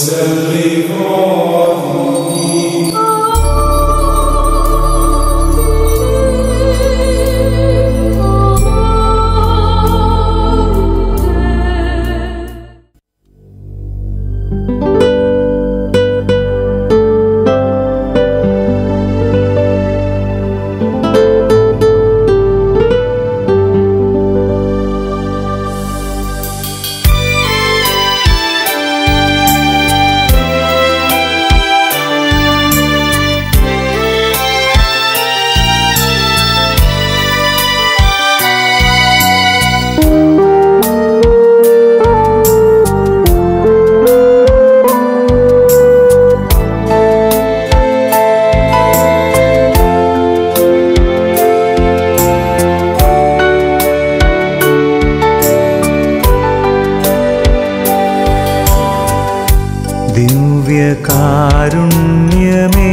ദിവ്യകാരുണ്യമേ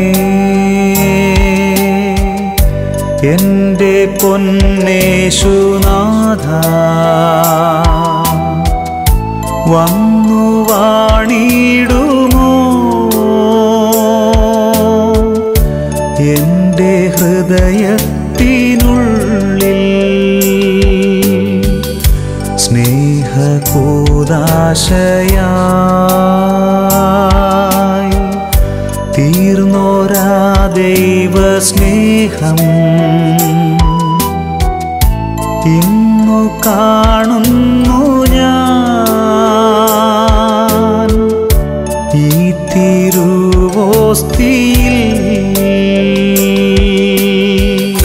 എൻ്റെ പൊന്നേശുനാഥ വന്നു വാണിടുമോ എൻ്റെ ഹൃദയത്തിനുള്ളിൽ സ്നേഹകൂദാശയായി തീർന്നോരാ ദൈവ സ്നേഹം ഇന്നു കാണുന്നു ഞാൻ ഈ തിരുവോസ്തിയിൽ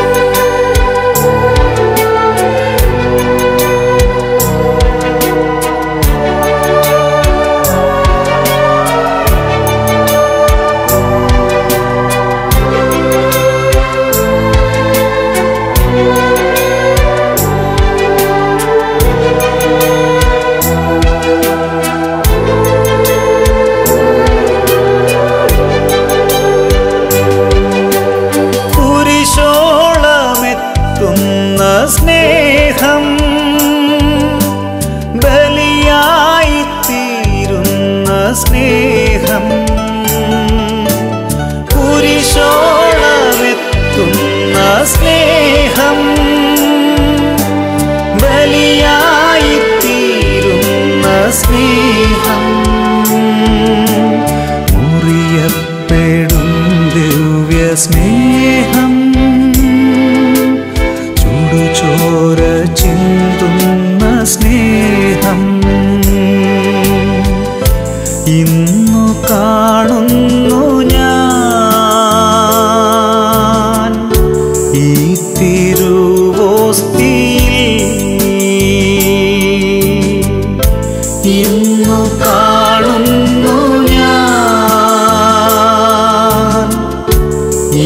കുരിശോളമെത്തുന്ന സ്നേഹം ബലിയായി തീരുന്ന സ്നേഹം കുരിശോളമെത്തുന്ന സ്നേഹം ബലിയായി തീരുന്ന സ്നേഹം മുറിയപ്പെടും ദിവ്യ സ്നേഹം ചുടുചോര ചിന്തുന്ന സ്നേഹം ഇന്നു കാണുന്നു ഞാൻ ഈ തിരുവോസ്തിയിൽ ഇന്നു കാണുന്നു ഞാൻ ഈ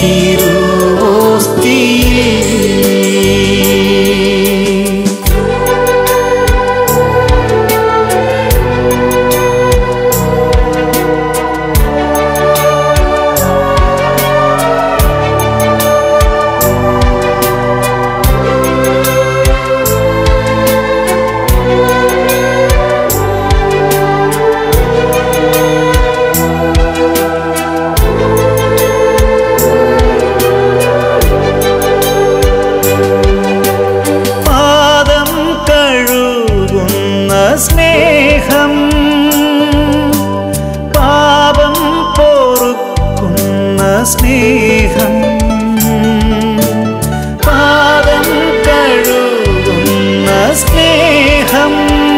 തിരുവോസ്തിയിൽ പാദം കഴുകുന്ന സ്നേഹം പാപം പൊറുക്കുന്ന സ്നേഹം പാദം കഴുകുന്ന സ്നേഹം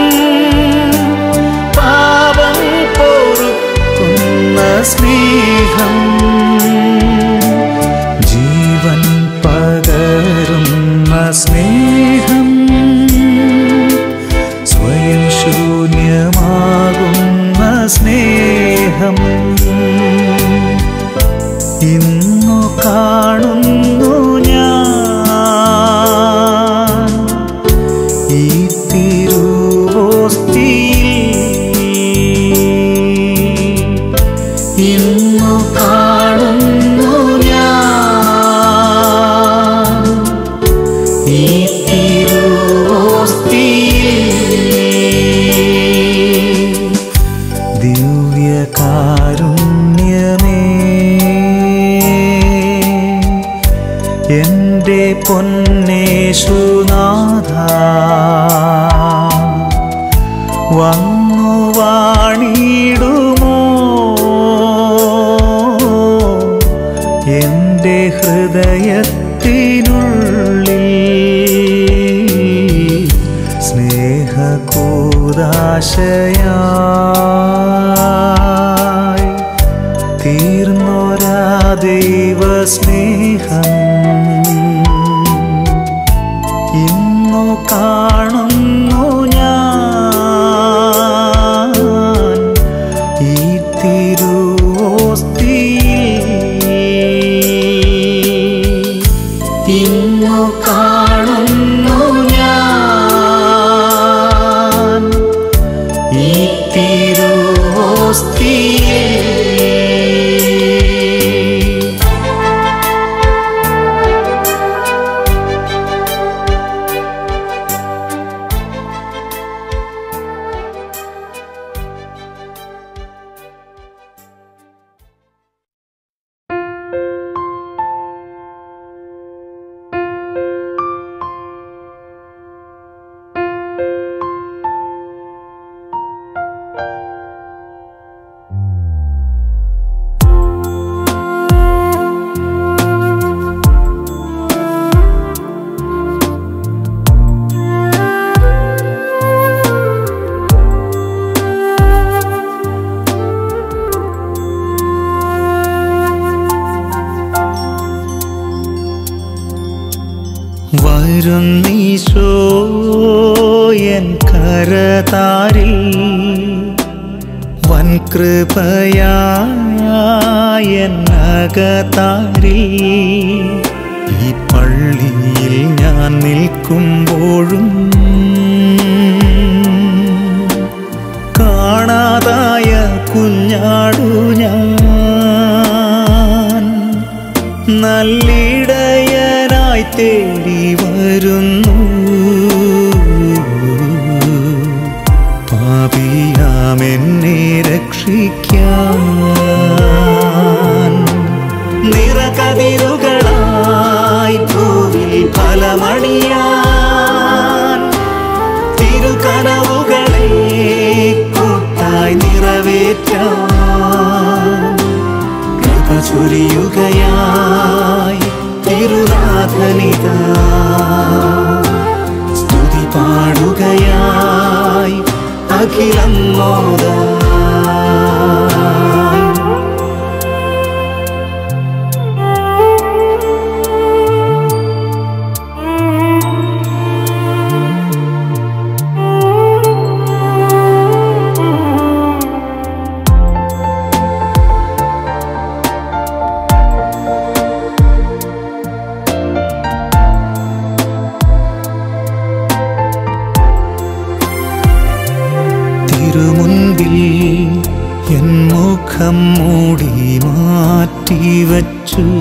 പാപം പൊറുക്കുന്ന സ്നേഹം ജീവൻ പകരുന്ന സ്നേഹം സ്വയം ശൂന്യമാകുന്ന സ്നേഹം ഇന്നു കാണുന്നു ഞാൻ ഈ തിരുവോസ്തിയിൽ ഇന്നു കാണുന്നു ഞാൻ ഈ തിരുവോസ്തിയിൽ യേശുനാഥ വന്നു വാണിടുമോ എൻ്റെ ഹൃദയത്തിനുള്ളിൽ സ്നേഹകൂദാശയായി തീർന്നൊരാ ദൈവ സ്നേഹം ഇന്നു കാണുന്നു ഞാൻ ഈ തിരുവോസ്തിയിൽ ഇന്നു കാണുന്നു ഞാൻ ഈ തിരുവോസ്തിയിൽ വരുന്നീശോ എൻ കരതാരിൽ വൻകൃപയായനകതാരിൽ ഈ പള്ളിയിൽ ഞാൻ നിൽക്കുമ്പോഴും കാണാതായ കുഞ്ഞാടു ഞാൻ നല്ലിടയനായി തേടി വരുന്നു പാപിയാമെന്നെ രക്ഷിക്കാൻ നിറകതിരുകളായി ഭൂവിൽ ഫലമണിയാൻ തിരുകനവുകളെ കൂട്ടായി നിറവേറ്റാൻ കൃപ ചൊരിയുകയായി തിരുനാഥനിത സ്തുതി പാടുകയായി അഖിലം മോദ തിരുമുൻപിൽ എൻ മുഖം മൂടി മാറ്റിവച്ചു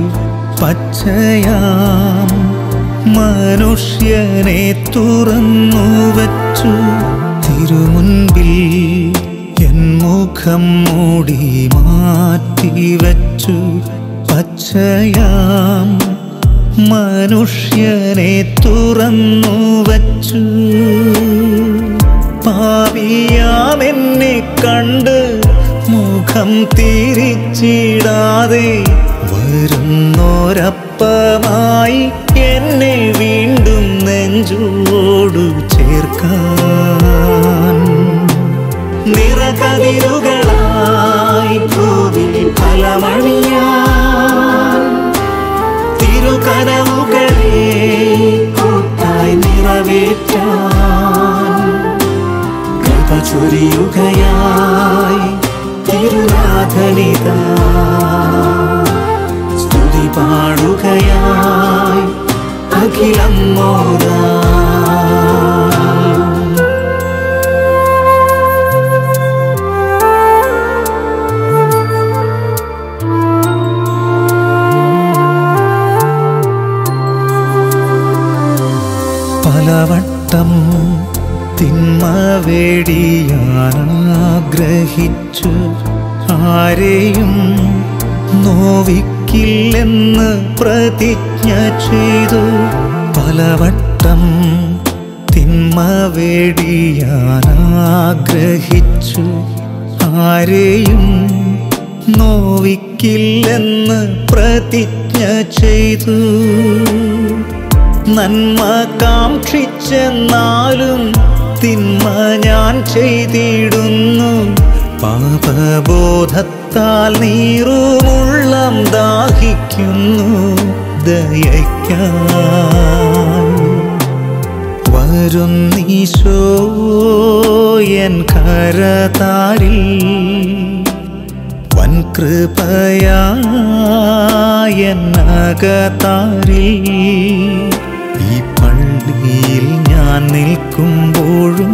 പച്ചയാം മനുഷ്യനെ തുറന്നു വച്ചു തിരുമുൻപിൽ എൻ മുഖം മൂടി മാറ്റിവച്ചു പച്ചയാം മനുഷ്യനെ തുറന്നു വച്ചു പാപിയാമെന്നെ കണ്ട് മുഖം തിരിച്ചിടാതെ വരുന്നോരപ്പമായി എന്നെ വീണ്ടും നെഞ്ചോടു ചേർക്കാൻ നിറകതിരുകളായി ഭൂവിൽ ഫലമണിയാൻ തിരുകനവുകളെ കൂട്ടായി നിറവേറ്റാൻ കൃപ ചൊരിയുകയായി തിരുനാഥനിത സ്തുതി പാടുകയായി അഖിലം മോദ പലവട്ടം തിന്മ വേടിയാൻ ആഗ്രഹിച്ചു ആരെയും നോവിക്കില്ലെന്ന് പ്രതിജ്ഞ ചെയ്തു പലവട്ടം നഷ്ടം തിന്മ വേടിയാനാഗ്രഹിച്ചു ആരെയും നോവിക്കില്ലെന്ന് പ്രതിജ്ഞ ചെയ്തു നന്മ കാക്ഷിച്ചെന്നാലും തിന്മ ഞാൻ ചെയ്തിടുന്നു പാപബോധത്താൽ നീറുമുള്ളം ദാഹിക്കുന്നു ദയയ്ക്കാൻ വരുന്നീശോ എൻ കരതാരിൽ വൻകൃപയായനകതാരിൽ ഈ പള്ളിയിൽ ഞാൻ നിൽക്കുമ്പോഴും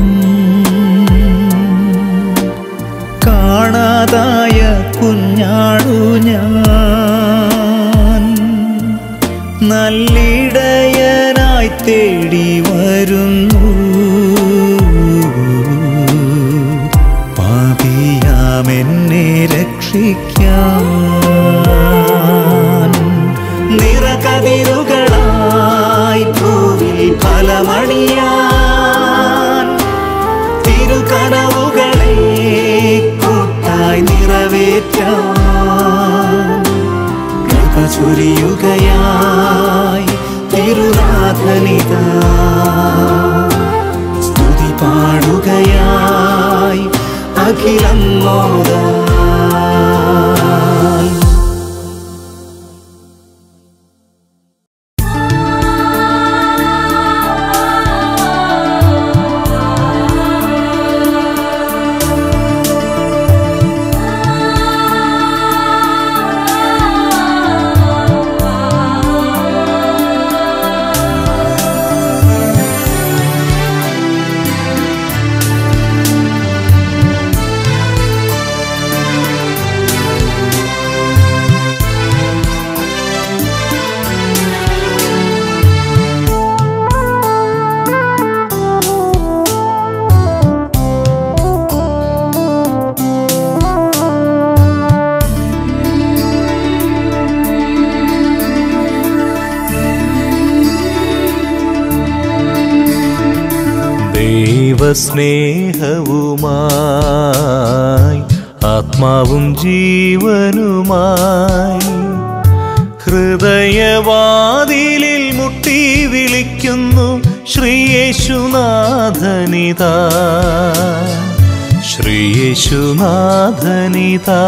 കാണാതായ കുഞ്ഞാടു ഞാൻ നല്ലിടയനായി തേടി വരുന്നു പാപിയാമെന്നെ രക്ഷിക്കാൻ നിറകതിരുകളായി ഭൂവിൽ ഫലമണിയാൻ തിരുകനവുകളെ കൂട്ടായി നിറവേറ്റാൻ കൃപ ചൊരിയുകയായി തിരുനാഥനിത സ്തുതി പാടുകയായി അഖിലം മോദായി ദൈവസ്നേഹവുമായി ആത്മാവും ജീവനുമായി ഹൃദയവാതിലിൽ മുട്ടി വിളിക്കുന്നു ശ്രീയേശുനാഥനിതാ ശ്രീയേശുനാഥനിതാ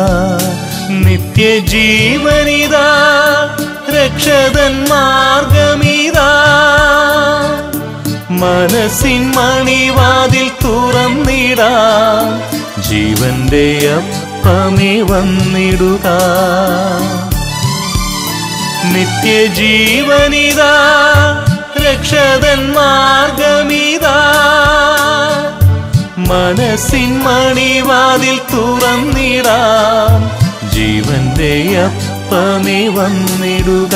നിത്യജീവനിതാ രക്ഷതൻ മാർഗമിതാ മനസ്സിൻ മണിവാതിൽ തുറന്നിടാം ജീവന്റെ അപ്പമേ വന്നിടുക നിത്യജീവനിതാ രക്ഷതൻ മാർഗമിതാ മനസ്സിൻ മണിവാതിൽ തുറന്നിടാം ജീവന്റെ അപ്പമേ വന്നിടുക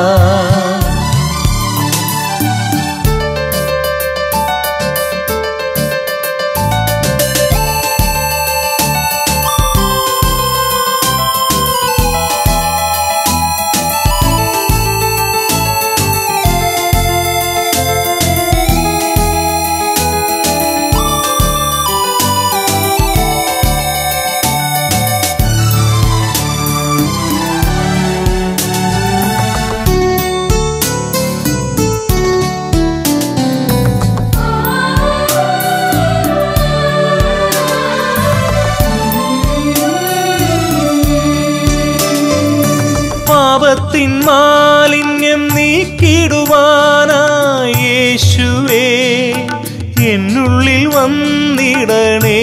പാപത്തിൻ മാലിന്യം നീക്കിടുവാനായി യേശുവേ എന്നുള്ളിൽ വന്നിടണേ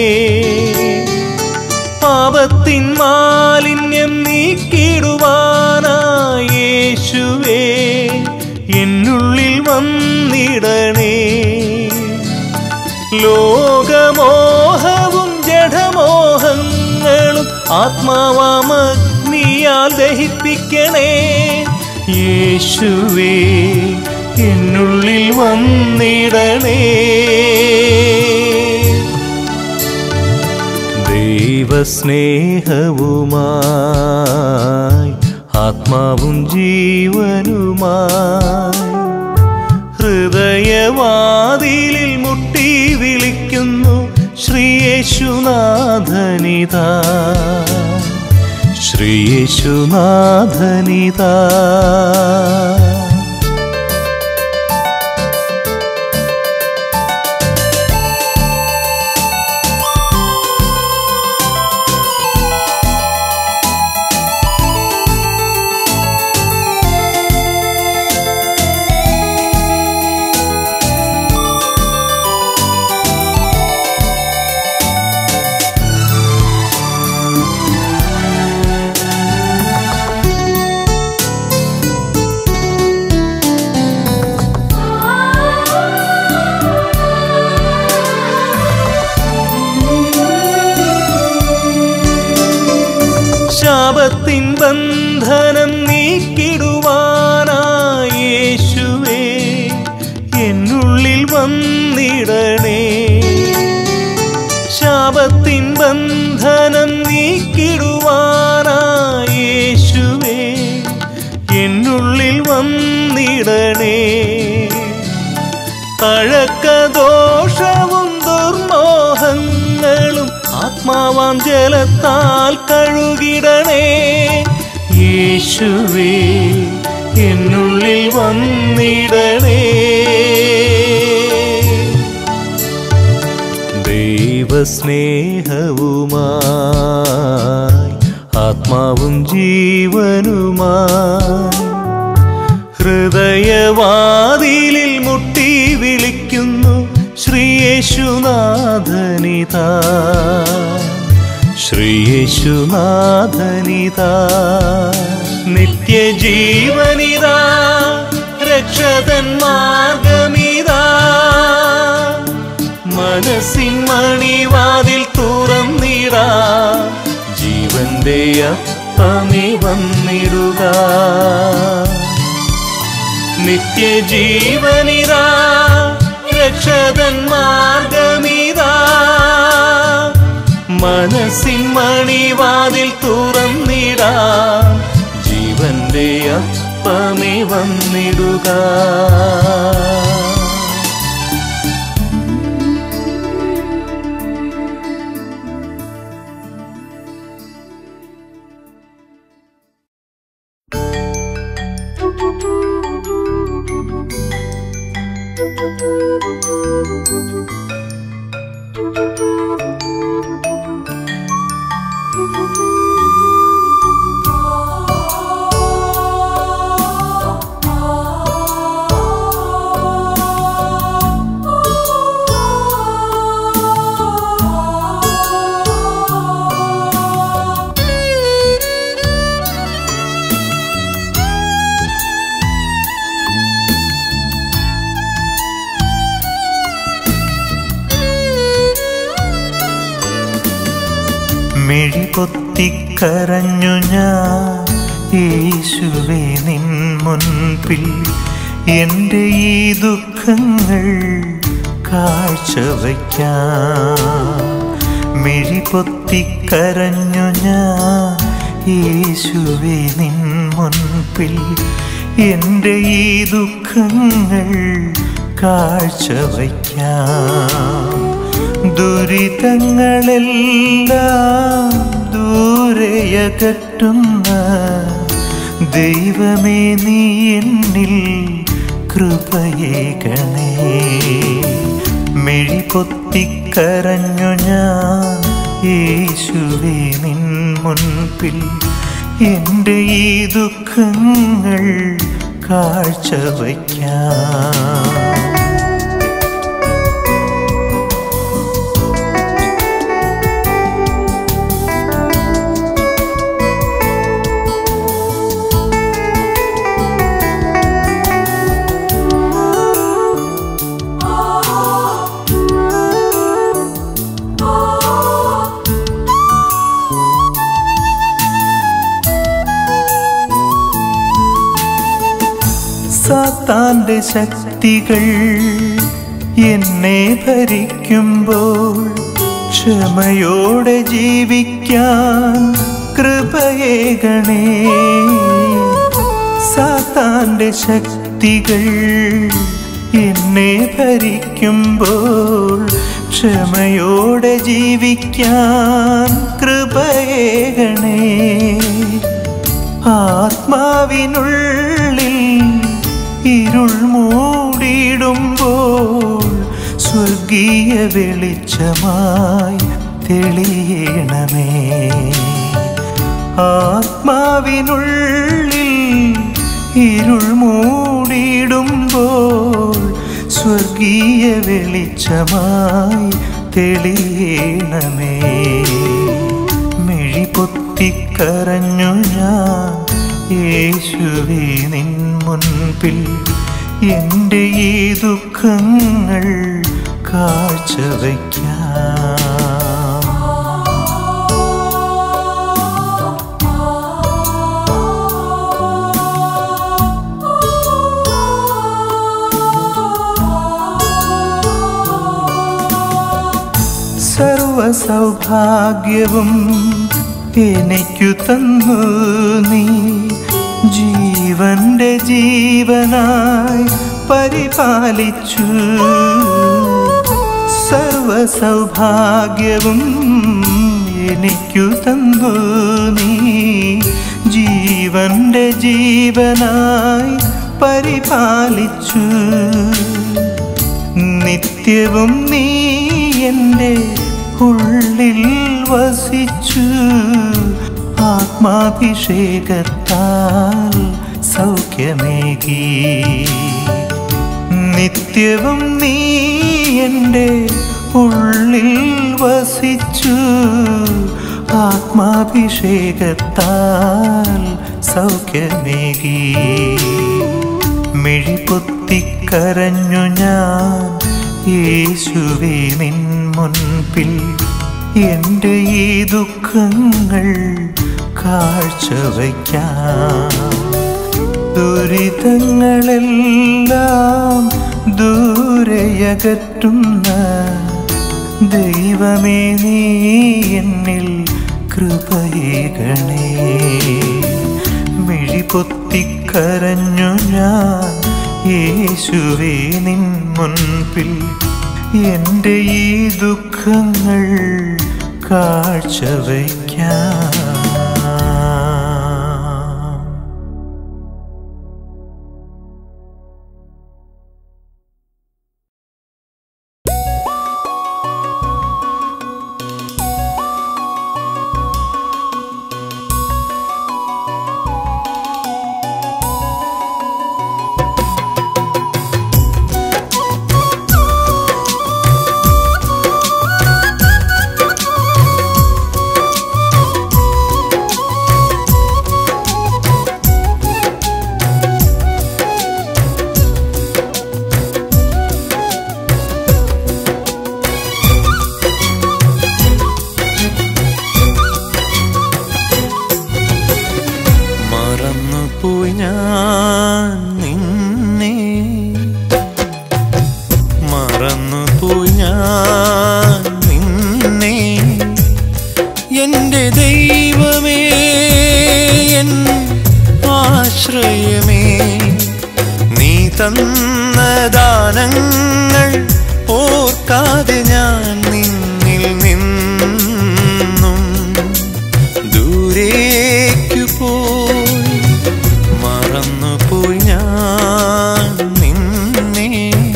പാപത്തിൻ മാലിന്യം നീക്കിടുവാനായി യേശുവേ എന്നുള്ളിൽ വന്നിടണേ ലോകമോഹവും ജഡമോഹങ്ങളും ആത്മാവാമഗ്നിയാൽ ദഹിപ്പിക്കണേ യേശുവേ എന്നുള്ളിൽ വന്നിടണേ ദൈവസ്നേഹവുമായി ആത്മാവും ജീവനുമായി ഹൃദയവാതിലിൽ മുട്ടി വിളിക്കുന്നു ശ്രീയേശുനാഥനിതാ ശ്രീയേശുനാഥനിതാ ശാപത്തിൻ ബന്ധനം നീക്കിടുവാനായി യേശുവേ എന്നുള്ളിൽ വന്നിടണേ ശാപത്തിൻ ബന്ധനം നീക്കിടുവാനായി യേശുവേ എന്നുള്ളിൽ വന്നിടണേ തഴക്കദോഷവും ദുർമോഹങ്ങളും ആത്മാവാം ജലത്താൽ കഴുകിടണേ യേശുവേ എന്നുള്ളിൽ വന്നിടണേ ദൈവസ്നേഹവുമായി ആത്മാവും ജീവനുമായി ഹൃദയവാതിലിൽ മുട്ടി വിളിക്കുന്നു ശ്രീയേശുനാഥനിതാ ശ്രീയേശുനാഥനിതാ നിത്യജീവനിതാ രക്ഷതൻ മാർഗമിതാ മനസ്സിൻ മണിവാതിൽ തുറന്നിടാ ജീവന്റെ അപ്പമേ വന്നിടുക നിത്യജീവനിതാ രക്ഷതൻ മാർഗമിതാ മനസ്സിൻ മണിവാതിൽ തുറന്നിടാ ജീവന്റെ അപ്പമേ വന്നിടുക മിഴി പൊത്തിക്കരഞ്ഞു ഞാൻ യേശുവേ നിൻ മുൻപിൽ എൻ്റെ ഈ ദുഃഖങ്ങൾ കാഴ്ചവയ്ക്കാം മിഴി പൊത്തിക്കരഞ്ഞു ഞാൻ യേശുവേ നിൻ മുൻപിൽ എൻ്റെ ഈ ദുഃഖങ്ങൾ കാഴ്ചവയ്ക്കാം ദുരിതങ്ങളെല്ലാം ദൂരെയകറ്റുന്ന ദൈവമേ നീ എന്നിൽ കൃപയേകണേ മിഴി പൊത്തിക്കരഞ്ഞു ഞാൻ യേശുവേ നിൻ മുൻപിൽ എൻ്റെ ഈ ദുഃഖങ്ങൾ കാഴ്ചവയ്ക്കാം സാത്താന്റെ ശക്തികൾ എന്നെ ഭരിക്കുമ്പോൾ ക്ഷമയോടെ ജീവിക്കാൻ കൃപയേകണേ സാത്താന്റെ ശക്തികൾ എന്നെ ഭരിക്കുമ്പോൾ ക്ഷമയോടെ ജീവിക്കാൻ കൃപയേകണേ ആത്മാവിനുള്ളിൽ ഇരുൾ മൂടിയിടുമ്പോൾ സ്വർഗീയ വെളിച്ചമായി തെളിയണമേ ആത്മാവിനുള്ളിൽ ഇരുൾ മൂടിയിടുമ്പോൾ സ്വർഗീയ വെളിച്ചമായി തെളിയണമേ മിഴി പൊത്തിക്കരഞ്ഞു ഞാൻ യേശുവേ നിൻ മുൻപിൽ എൻ്റെ ഈ ദുഃഖങ്ങൾ കാഴ്ചവയ്ക്കാം സർവ സൗഭാഗ്യവും എനിക്കു തന്നു നീ ജീവന്റെ ജീവനായി പരിപാലിച്ചു സർവ സൗഭാഗ്യവും എനിക്കു തന്നു നീ ജീവന്റെ ജീവനായി പരിപാലിച്ചു നിത്യവും നീ എൻ്റെ ഉള്ളിൽ വസിച്ചു ആത്മാഭിഷേകത്താൽ സൗഖ്യമേകി നിത്യവും നീ എൻ്റെ ഉള്ളിൽ വസിച്ചു ആത്മാഭിഷേകത്താൽ സൗഖ്യമേകി മിഴിപൊത്തിക്കരഞ്ഞു ഞാൻ യേശുവേ നിൻ മുൻപിൽ എൻ്റെ ഈ ദുഃഖങ്ങൾ കാഴ്ചവയ്ക്കാം ദുരിതങ്ങളെല്ലാം ദൂരെയകറ്റുന്ന ദൈവമേ നീ എന്നിൽ കൃപയേകണേ മിഴിപൊത്തിക്കരഞ്ഞു ഞാൻ യേശുവേ നിൻ മുൻപിൽ എൻ്റെ ഈ ദുഃഖങ്ങൾ കാഴ്ചവയ്ക്കാം മറന്നുപോയി ഞാൻ നിന്നെ മറന്നുപോയി ഞാൻ നിന്നെ എൻ്റെ ദൈവമേ എൻ ആശ്രയമേ നീ തന്ന ദാനങ്ങൾ ഓർക്കാതെ ഞാൻ നിന്നിൽ നിന്നും ദൂരേക്കു പോയി മറന്നുപോയി ഞാൻ നിന്നെ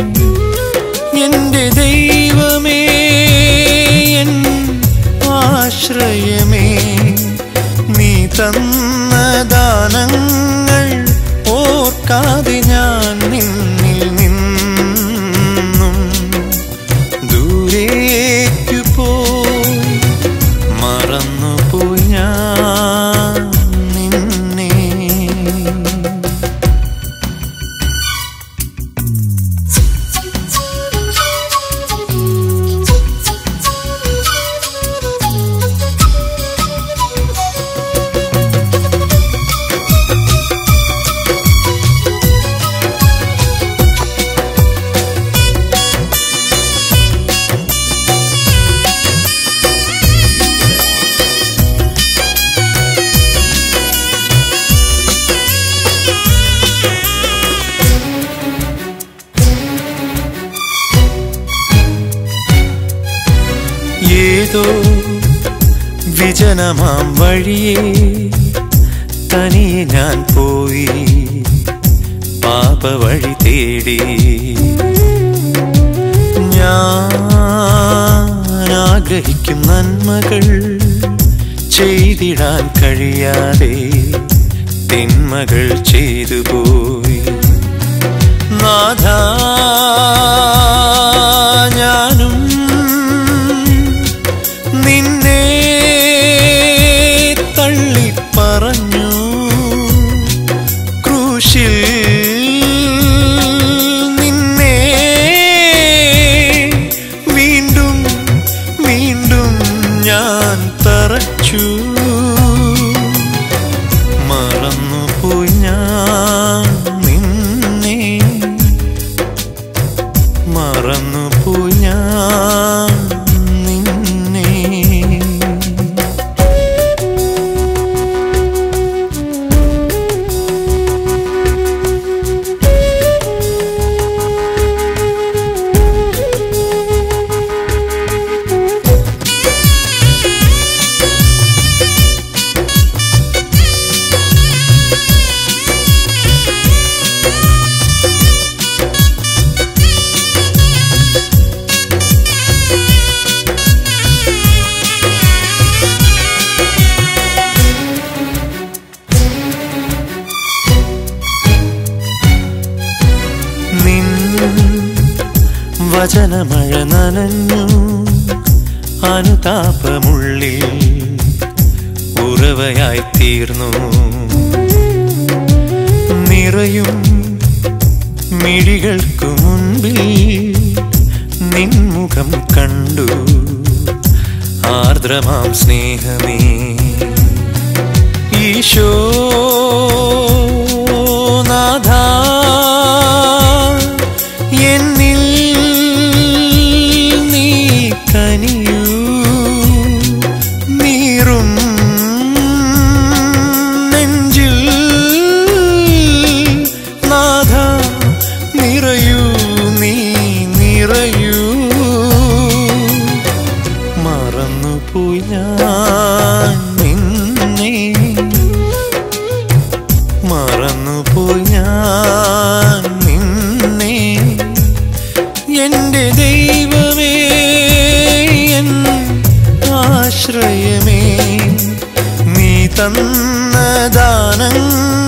എൻ്റെ ദൈവമേ എൻ ആശ്രയമേ നീ തന്ന ദാനങ്ങൾ ഓർക്കാതെ ഞാൻ നിന്നിൽ നിന്നും ദൂരേക്കു പോയി മറന്നുപോയി ഞാൻ നിന്നെ Thank you. ഏതോ വിജനമാം വഴിയേ തനിയെ ഞാൻ പോയി പാപ വഴി തേടി ഞാൻ ആഗ്രഹിക്കും നന്മകൾ ചെയ്തിടാൻ കഴിയാതെ തിന്മകൾ ചെയ്തു പോയി നാഥ ഞാനും നിന്നെ തള്ളിപ്പറഞ്ഞു ക്രൂശിൽ നിന്നെ വീണ്ടും വീണ്ടും ഞാൻ തറച്ചു മറന്നുപോയി ഞാൻ നിന്നെ മറന്നുപോയി ഞാൻ നിന്നെ നിൻ വചനമഴ നനഞ്ഞു അനുതാപമുള്ളിൽ ഉറവയായി തീർന്നു നിറയും മിഴികൾക്കു മുൻപിൽ നിൻമുഖം കണ്ടു ആർദ്രമാം സ്നേഹമേ ഈശോ നാഥ എന്നിൽ നീ കനിയൂ നീറും നെഞ്ചിൽ നാഥ നിറയൂ നീ നിറയൂ മറന്നുപോയി ഞാൻ നിന്നെ മറന്നുപോയി ഞാൻ നിന്നെ എന്റെ ദൈവമേ എൻ ആശ്രയമേ നീ തന്ന ദാനങ്ങൾ